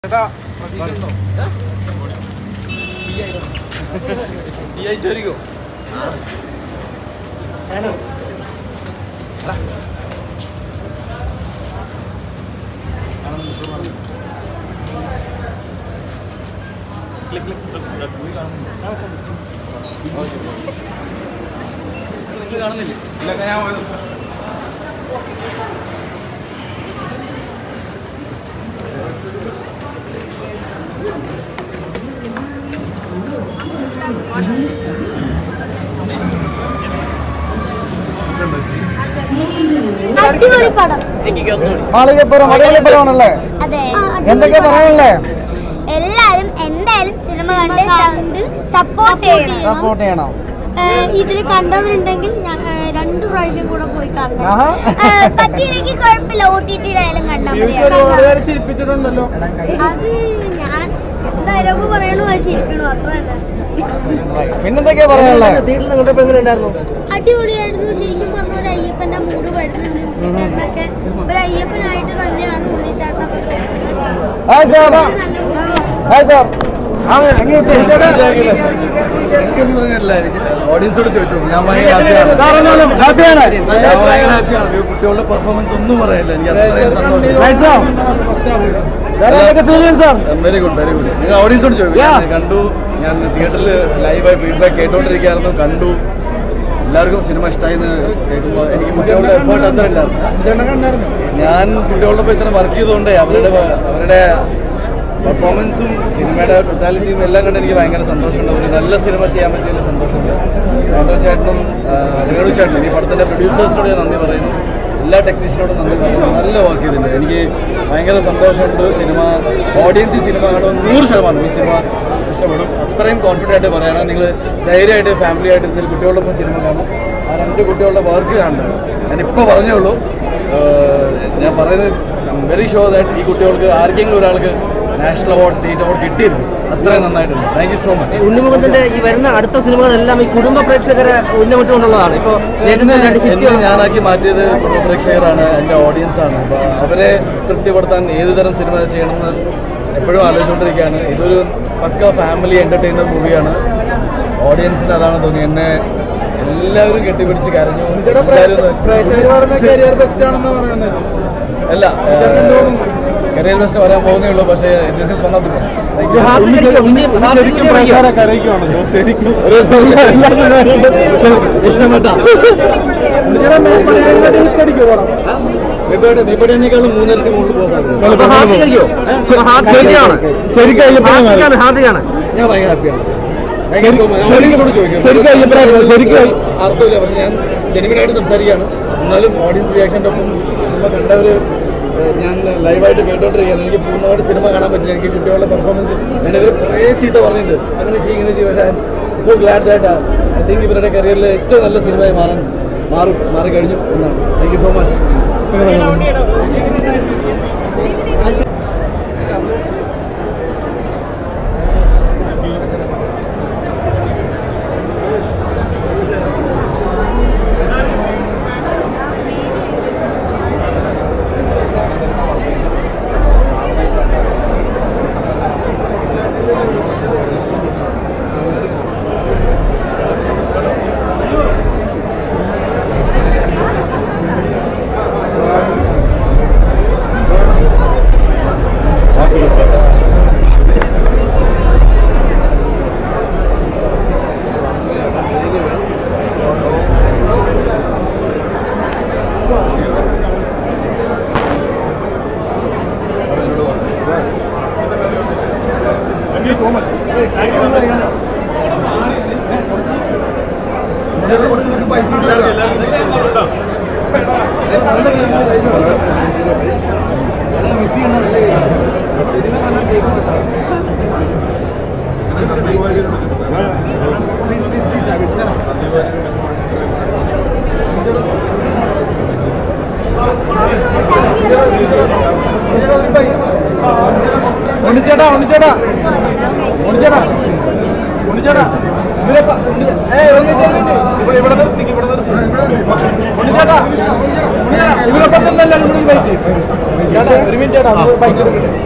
ചേട്ടാ പ്രതീക്ഷയുണ്ടോ ഈ ആയിട്ടായിരിക്കോ കാണുന്നില്ലേ ഇല്ല ഞാൻ പോയത് അടിപൊളി പടം മാളികപ്പുറം അടിപൊളിപ്പുറമാണല്ലേ അതെ എന്തൊക്കെയാ പറയാനുള്ളേ എല്ലാരും എന്തായാലും സിനിമ കണ്ട് സപ്പോർട്ട് ചെയ്യണം സപ്പോർട്ട് ചെയ്യണം ഇതിൽ കണ്ടവരുണ്ടെങ്കിൽ ഞാൻ, ഏ, രണ്ട് പ്രാവശ്യം കൂടെ പോയി കാണണം ആഹാ. ഏ, പറ്റിയില്ലെങ്കിൽ കുഴപ്പമില്ല ഒ ടി ടിയിലായാലും കണ്ടാൽ മതി ചിരിപ്പിച്ചിട്ടുണ്ടല്ലോ അത് ഞാൻ ഡയലോഗ് പറയണു അത് ചിരിക്കണു അത്ര തന്നെ പിന്നെന്തൊക്കെയാ പറയാനുള്ളേ തിയേറ്ററിൽ കണ്ടപ്പോ എങ്ങനെ ഉണ്ടായിരുന്നു അടിപൊളിയായിരുന്നു ശരിക്കും പറഞ്ഞ ഒരു അയ്യപ്പന്റെ മൂഡ് വരുന്നുണ്ട് ഉണ്ണിച്ചേട്ടനൊക്കെ ഒരു അയ്യപ്പനായിട്ട് തന്നെയാണ് ഉണ്ണിച്ചേട്ടനൊക്കെ തോന്നുന്നത് ഹായ് സാർ ഒരു നല്ല movie. ഹായ് സാർ എനിക്കൊന്നും തോന്നിയില്ല ഓഡിയൻസോട് ചോദിച്ചു ഞാൻ ഭയങ്കര ഹാപ്പിയാണ് സാർ എന്നാലും ഹാപ്പിയാണ് ഞാൻ ഭയങ്കര ഹാപ്പിയാണ് ഈ കുട്ടികളുടെ പെർഫോമൻസ് ഒന്നും പറയാനില്ല എനിക്ക് അത്രയും സന്തോഷം feeling sir very good very good നിങ്ങൾ ഓഡിയൻസോട് ചോദിക്കും Yeah. ഞാൻ കണ്ടു ഞാൻ തിയേറ്ററിൽ ലൈവായി ഫീഡ്ബാക്ക് കേട്ടോണ്ടിരിക്കുകയായിരുന്നു കണ്ടു എല്ലാവർക്കും സിനിമ ഇഷ്ടമായി എന്ന് കേൾക്കുമ്പോൾ എനിക്ക് കുട്ടികളുടെ എഫേർട്ട് അത്ര ഉണ്ടായിരുന്നു ഞാൻ കുട്ടികളുടെ ഒപ്പം ഇത്ര വർക്ക് ചെയ്തുകൊണ്ട് അവരുടെ അവരുടെ പെർഫോമൻസും സിനിമയുടെ ടൊട്ടാലിറ്റിയും എല്ലാം കണ്ട് എനിക്ക് ഭയങ്കര സന്തോഷമുണ്ട് ഒരു നല്ല സിനിമ ചെയ്യാൻ പറ്റിയതിൽ സന്തോഷമുണ്ട് മാധവ് ചേട്ടനും വേണു ചേട്ടനും ഈ പടത്തിൻ്റെ പ്രൊഡ്യൂസേഴ്സിനോട് ഞാൻ നന്ദി പറയുന്നു എല്ലാ ടെക്നീഷ്യനോടും നന്ദി പറയുന്നു നല്ല വർക്ക് ചെയ്തിട്ടുണ്ട് എനിക്ക് ഭയങ്കര സന്തോഷമുണ്ട് സിനിമ ഓഡിയൻസ് ഈ സിനിമ കാണുമ്പോൾ നൂറ് ശതമാനം ഈ സിനിമ ഇഷ്ടപ്പെടും അത്രയും കോൺഫിഡൻ്റ് ആയിട്ട് പറയണം നിങ്ങൾ ധൈര്യമായിട്ട് ഫാമിലി ആയിട്ട് ഇതിൽ കുട്ടികളോടൊപ്പം സിനിമ കാണും ആ രണ്ട് കുട്ടികളുടെ വർക്ക് കാണണം ഞാനിപ്പോൾ പറഞ്ഞേ ഉള്ളൂ ഏഹ് ഞാൻ പറയുന്നത് വെരി ഷുവർ ദാറ്റ് ഈ കുട്ടികൾക്ക് ആർക്കെങ്കിലും ഒരാൾക്ക് നാഷണൽ അവാർഡ് സ്റ്റേറ്റ് അവാർഡ് കിട്ടിയിരുന്നു അത്രയും നന്നായിട്ടുണ്ട് താങ്ക് യു സോ മച്ച് ഉണ്ണിമുഖത്തിന്റെ ഈ വരുന്ന അടുത്ത സിനിമകളെല്ലാം ഈ കുടുംബ പ്രേക്ഷകരെ ഉന്നമിട്ടുകൊണ്ടുള്ളതാണ് ഇപ്പൊ എന്നെ എന്നെ ഞാനാക്കി മാറ്റിയത് കുടുംബ പ്രേക്ഷകരാണ് എൻ്റെ ഓഡിയൻസ് ആണ് അപ്പോൾ അവരെ തൃപ്തിപ്പെടുത്താൻ ഏത് തരം സിനിമ ചെയ്യണമെന്ന് എപ്പോഴും ആലോചിച്ചുകൊണ്ടിരിക്കുകയാണ് ഇതൊരു പക്ക ഫാമിലി എൻ്റർടൈനർ മൂവിയാണ് ഓഡിയൻസിന് അതാണ് തോന്നി എന്നെ എല്ലാവരും കെട്ടിപ്പിടിച്ച് കരഞ്ഞു എല്ലാവരും അല്ല കരിയർ ബെസ്റ്റ് വരാൻ പോകുന്നേ ഉള്ളൂ പക്ഷേ this is one of the best ഒരു ഇഷ്ടപ്പെട്ട മെബയുടെ മെബയുടെനേക്കാളും മൂന്നരട്ടി മുകളിൽ പോകാൻ സാധ്യത ഹാർട്ടിയാണ് ഞാൻ ഭയങ്കര ഹാപ്പിയാണ് Thank you so much. ഓഡിയൻസിനോട് ചോദിക്കും. ശരിക്കും അഭിപ്രായം, ശരിക്കും. അർത്ഥമില്ല പക്ഷെ ഞാൻ ജെനുവിനായിട്ട് സംസാരിക്കുകയാണ് എന്നാലും ഓഡിയൻസ് റിയാക്ഷൻ്റെ ഒപ്പം സിനിമ കണ്ടവർ ഞാൻ ലൈവായിട്ട് കേട്ടോണ്ടിരിക്കുകയാണ് എനിക്ക് പൂർണ്ണമായിട്ട് സിനിമ കാണാൻ പറ്റില്ല എനിക്ക് കുട്ടികളുടെ പെർഫോമൻസ് ഞാൻ ഇവർ കുറേ ചീത്ത പറഞ്ഞിട്ടുണ്ട് അങ്ങനെ ചെയ്യും ഇങ്ങനെ ചെയ്യും പക്ഷേ so glad that I think ഇവരുടെ കരിയറിൽ ഏറ്റവും നല്ല സിനിമയായി മാറാൻ മാറും മാറിക്കഴിഞ്ഞു എന്നാണ് thank you so much miss ചെയ്യണല്ലേ സിനിമ കണ്ടാൽ കേൾക്കുന്നില്ല പ്ലീസ് പ്ലീസ് പ്ലീസ് ഉണ്ണിച്ചേട്ടാ ഉണ്ണിച്ചേട്ടാ ഉണ്ണിച്ചേട്ടാ ഉണ്ണിച്ചേട്ടാ ഇവരെ പ- ഉണ്ണി- ഏയ് ഉണ്ണിച്ചേട്ടാ, ഇവിടെ ഇവിടെ നിർത്തിക്ക് ഇവിടെ നിർത്തി ഉണ്ണിച്ചേട്ടാ ഉണ്ണിച്ചേട്ടാ ഇവരൊപ്പം തന്നെ എല്ലാവരും കൂടി ബൈക്ക് ചേട്ടാ ഒരു മിനിറ്റ് ചേട്ടാ ബൈക്ക് എടുക്കട്ടെ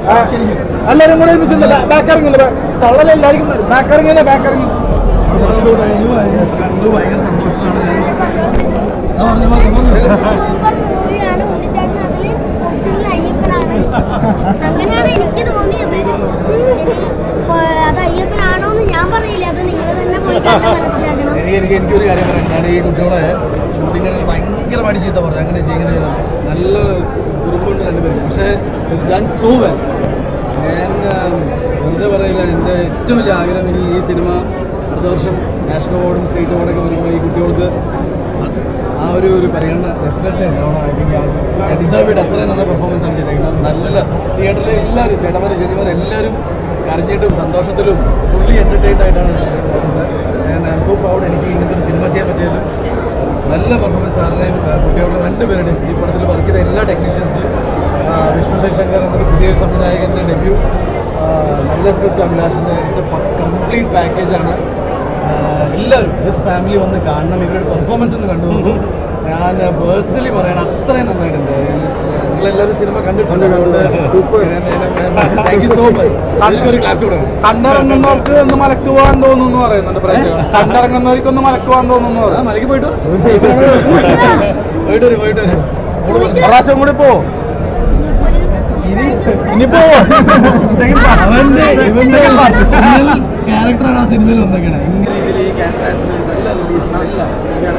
എല്ലാരും കൂടെ ഒരുമിച്ച് ബാക്ക് ഇറങ്ങുന്നത് തള്ളല എല്ലാവർക്കും ബാക്ക് ഇറങ്ങിയല്ലേ ബാക്ക് ഇറങ്ങി ഷോ കഴിഞ്ഞു കണ്ടു ഭയങ്കര സന്തോഷമാണ് ഞാൻ ആ, പറഞ്ഞോ, പറഞ്ഞോ, പറഞ്ഞോ. സൂപ്പർ മൂവിയാണ് ഉണ്ണിച്ചേട്ടൻ അതിൽ ഒറിജിനൽ അയ്യപ്പനാണ് അങ്ങനെയാണ് എനിക്ക് തോന്നിയത് ഇനി പോ- അത് അയ്യപ്പനാണോ എന്ന് ഞാൻ പറയില്ല അത് നിങ്ങൾ തന്നെ പോയി കണ്ട് മനസ്സിലാക്കണം എനിക്ക് എനിക്ക് എനിക്കൊരു കാര്യം പറയാം ഞാൻ ഈ കുട്ടികളെ ഷൂട്ടിങ്ങിൽ ഭയങ്കരമായിട്ട് ചീത്ത പറഞ്ഞു അങ്ങനെ ചെയ്യും ഇങ്ങനെ ചെയ്യണം നല്ല കുറുമ്പുണ്ട് രണ്ടുപേരും പക്ഷേ ഞാൻ സോ വെൽ ഞാൻ ഉം, വെറുതെ പറയില്ല എൻ്റെ ഏറ്റവും വലിയ ആഗ്രഹം ഇനി ഈ സിനിമ അടുത്ത വർഷം നാഷണൽ അവാർഡും സ്റ്റേറ്റ് അവാർഡൊക്കെ വരുമ്പോൾ ഈ കുട്ടികൾക്ക് അത് ആ ഒരു ഒരു പരിഗണന ഡെഫിനറ്റ്ലി ഉണ്ടാവണം ഐ തിങ്ക് ഞാൻ ഡിസേർവ് ചെയ്ത് അത്രയും നല്ല പെർഫോമൻസ് ആണ് ചെയ്തേക്കുന്നത് നല്ല തിയേറ്ററിലെ എല്ലാവരും ചേട്ടന്മാർ ചേച്ചിമാർ എല്ലാവരും കരഞ്ഞിട്ടും സന്തോഷത്തിലും ഫുള്ളി എൻ്റർടൈൻഡ് ആയിട്ടാണ് ഞാൻ ഐ സോ പ്രൗഡ് എനിക്ക് ഇങ്ങനത്തെ ഒരു സിനിമ ചെയ്യാൻ പറ്റിയതിലും നല്ല പെർഫോമൻസ് സാറിനെയും ആ, കുട്ടികളുടെ രണ്ടുപേരുടെയും ഈ പടത്തിൽ വർക്ക് ചെയ്ത എല്ലാ ടെക്നീഷ്യൻസിനും വിഷ്ണു ശശങ്കർ എന്നൊരു പുതിയ സംവിധായകൻ്റെ ഡെബ്യൂ നല്ല സ്ക്രിപ്റ്റ് അഭിലാഷിൻ്റെ ഇറ്റ്സ് എ കംപ്ലീറ്റ് പാക്കേജാണ് എല്ലാവരും വിത്ത് ഫാമിലി വന്ന് കാണണം ഇവരുടെ പെർഫോമൻസ് ഒന്ന് കണ്ടു നോക്കൂ. ഞാൻ പേഴ്സണലി പറയണം അത്രയും നന്നായിട്ടുണ്ട് നിങ്ങളെല്ലാവരും സിനിമ കണ്ടിട്ടുണ്ട് അതുകൊണ്ട് താങ്ക് യു സോ മച്ച് ഒരു ക്ലാസ് കൊടുക്കണം കണ്ടിറങ്ങുന്നവർക്ക് ഒന്ന് മലക്ക് പോകാൻ തോന്നുന്നു പറയുന്നുണ്ട് പ്രേക്ഷകർ കണ്ടിറങ്ങുന്നവർക്ക് ഒന്ന് മലക്ക് പോകാൻ തോന്നുന്നു ആ മലയ്ക്ക് പോയിട്ട് വാ. പോയിട്ട് വരും പോയിട്ട് വരും മോള് പറഞ്ഞു. പ്രാവശ്യം കൂടി പോ ഒരു പ്രാവശ്യം കൂടെ ഇനി പോ അവന്റെ ഇവന്റെ ക്യാരക്ടറാണ് ആ സിനിമയിൽ വന്നേക്കണേ ഇങ്ങനെ രീതിയിൽ ഈ ക്യാൻവാസിന് നല്ല റിലീസിന് എല്ലാം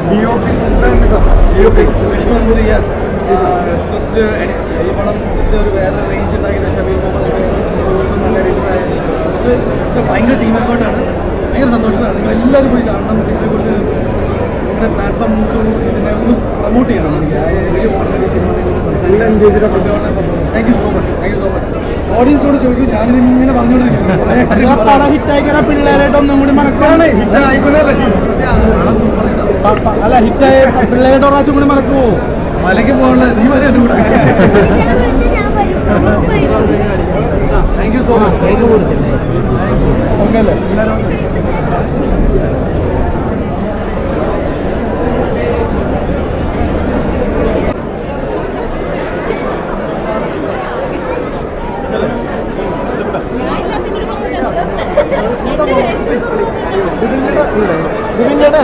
വിഷ്ണു അൻപുരി സ്ക്രിപ്റ്റ് ഈ പടത്തിന്റെ ഒരു വേറെ റേഞ്ച് ഉണ്ടാക്കിയത് ഷബീർ മുഹമ്മദ് സുഹൃത്തും നല്ല എഡിറ്ററായ ഇത് ഭയങ്കര ടീം എഫേർട്ടാണ് ഭയങ്കര സന്തോഷമാണ് നിങ്ങൾ എല്ലാവരും പോയി കാണണം സിനിമയെക്കുറിച്ച് നിങ്ങളുടെ പ്ലാറ്റ്ഫോം ത്രൂ ഇതിനെ ഒന്ന് പ്രൊമോട്ട് ചെയ്യണം എനിക്ക് ഐ റിയലി വോണ്ട് ഈ സിനിമ നിങ്ങളോട് സംസാരിക്കാൻ thank you so much thank you so much ഓഡിയൻസിനോട് ചോദിക്കും ഞാനിത് ഇങ്ങനെ പറഞ്ഞുകൊണ്ടിരിക്കുന്നു കുറേ കാര്യങ്ങൾ പടം പറയാം. ഹിറ്റായിക്കണ പിള്ളേരായിട്ട് ഒന്നും കൂടി മലക്കാണ് പടം സൂപ്പർ ഹിറ്റാ. അല്ല ഹിറ്റായ പിള്ളേരുടെ പ്രാവശ്യം കൂടി മലക്ക് പോവും മലയ്ക്ക് പോകാനുള്ള നീ വരെ എൻ്റെ കൂടെ വിളിക്കണം വെച്ച് ഞാൻ വരും ഉറപ്പായിട്ടും. Thank you so much okay അല്ലേ എല്ലാവരും ബിപിൻ ചേട്ടൻ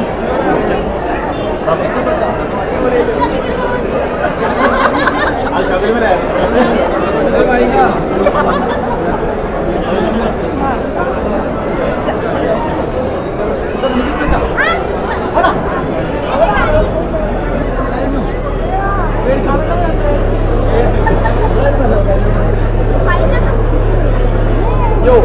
യോ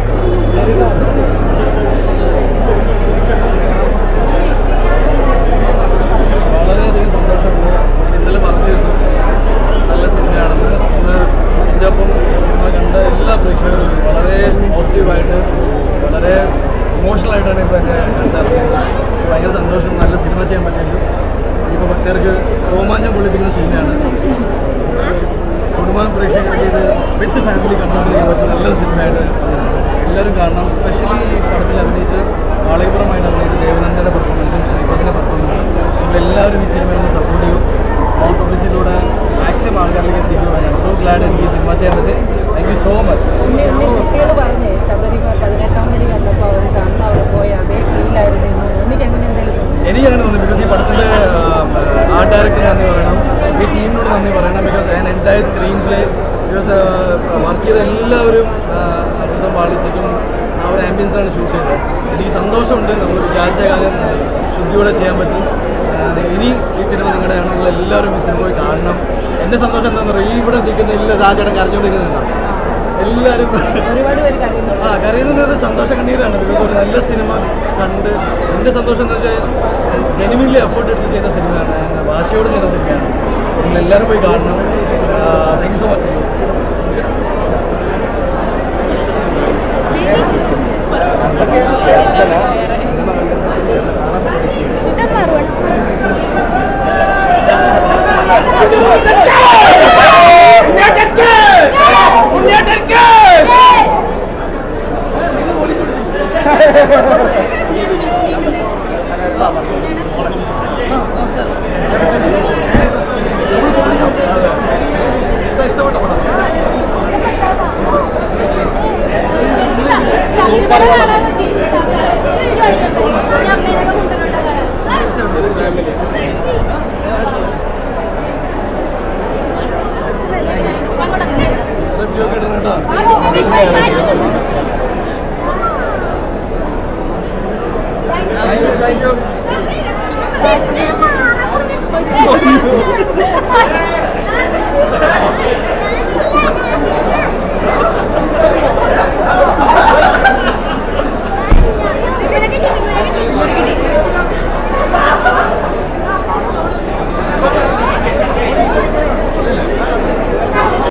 വളരെയധികം സന്തോഷമുണ്ട് ഇന്നലെ പറഞ്ഞിരുന്നു നല്ല സിനിമയാണെന്ന് ഇന്ന് എൻ്റെ ഒപ്പം സിനിമ കണ്ട എല്ലാ പ്രേക്ഷകരും വളരെ പോസിറ്റീവായിട്ട് വളരെ ഇമോഷണലായിട്ടാണ് ഇപ്പോൾ എന്നെ കണ്ടറിഞ്ഞത് ഭയങ്കര സന്തോഷം നല്ല സിനിമ ചെയ്യാൻ പറ്റിയത് ഇപ്പോൾ ഭക്തർക്ക് രോമാഞ്ചം കൊള്ളിപ്പിക്കുന്ന സിനിമയാണ് കുടുംബ പ്രേക്ഷകർക്ക് ഇത് വിത്ത് ഫാമിലി കണ്ടുകൊണ്ടിരിക്കാൻ പറ്റുന്ന നല്ലൊരു സിനിമയായിട്ട് എല്ലാവരും കാണണം സ്പെഷ്യലി ഈ പടത്തിൽ അഭിനയിച്ച് ആളയപുരമായിട്ട് അഭിനയിച്ച ദേവനന്ദൻ്റെ പെർഫോമൻസും ശ്രീപദിൻ്റെ പെർഫോമൻസും എല്ലാവരും ഈ സിനിമയിൽ ഒന്ന് സപ്പോർട്ട് ചെയ്യും ഓൺ പബ്ലിസിറ്റിയിലൂടെ മാക്സിമം ആൾക്കാരിലേക്ക് എത്തിക്കുക ഞാൻ സോ ഗ്ലാഡ് എനിക്ക് ഈ സിനിമ ചെയ്യാൻ പറ്റി thank you so much Unni Unni കുട്ടികൾ പറഞ്ഞേ ശബരിമ പതിനെട്ടാം മണി കണ്ടപ്പോൾ അവർ കണ്ണ് അവിടെ പോയി അതേ ഫീലായിരുന്നു ഇന്ന് ഉണ്ണിക്ക് അങ്ങനെ എന്തെങ്കിലും തോന്നി എനിക്ക് അങ്ങനെ തോന്നി ബിക്കോസ് ഈ പടത്തിൻ്റെ ആർട്ട് ഡയറക്ടർ നന്ദി പറയണം ഈ ടീമിനോട് നന്ദി പറയണം because an entire screenplay because work ചെയ്ത എല്ലാവരും അമൃതം പാളിച്ചിട്ടും ആ ഒരു ആംബിയൻസാണ് ഷൂട്ട് ചെയ്തത് എനിക്ക് സന്തോഷമുണ്ട് നമ്മൾ വിചാരിച്ച കാര്യം ശുദ്ധിയോടെ ചെയ്യാൻ പറ്റും ആ, ഇനി ഈ സിനിമ നിങ്ങളുടെ ആണെന്നുള്ള എല്ലാവരും ഈ സിനിമ പോയി കാണണം എൻ്റെ സന്തോഷം എന്താണെന്ന് പറയുക ഈ ഇവിടെ നിൽക്കുന്ന എല്ലാ സാചേട്ടൻ കരഞ്ഞുകൊണ്ടിരിക്കുന്നുണ്ടാവും എല്ലാവരും ഒരുപാട് പേര് കരയുന്നുണ്ട് ആ കരയുന്നത് സന്തോഷ കണ്ണീരാണ് ബിക്കോസ് ഒരു നല്ല സിനിമ കണ്ട് എൻ്റെ സന്തോഷം എന്ന് വെച്ചാൽ ജെനുവിൻലി എഫേർട്ട് എടുത്ത് ചെയ്ത സിനിമയാണ് ഞാൻ വാശിയോട് ചെയ്ത സിനിമയാണ് നിങ്ങൾ എല്ലാവരും പോയി കാണണം thank you so much Number one. എന്താ ഇഷ്ടപ്പെട്ട പടം എങ്ങനെയാണ്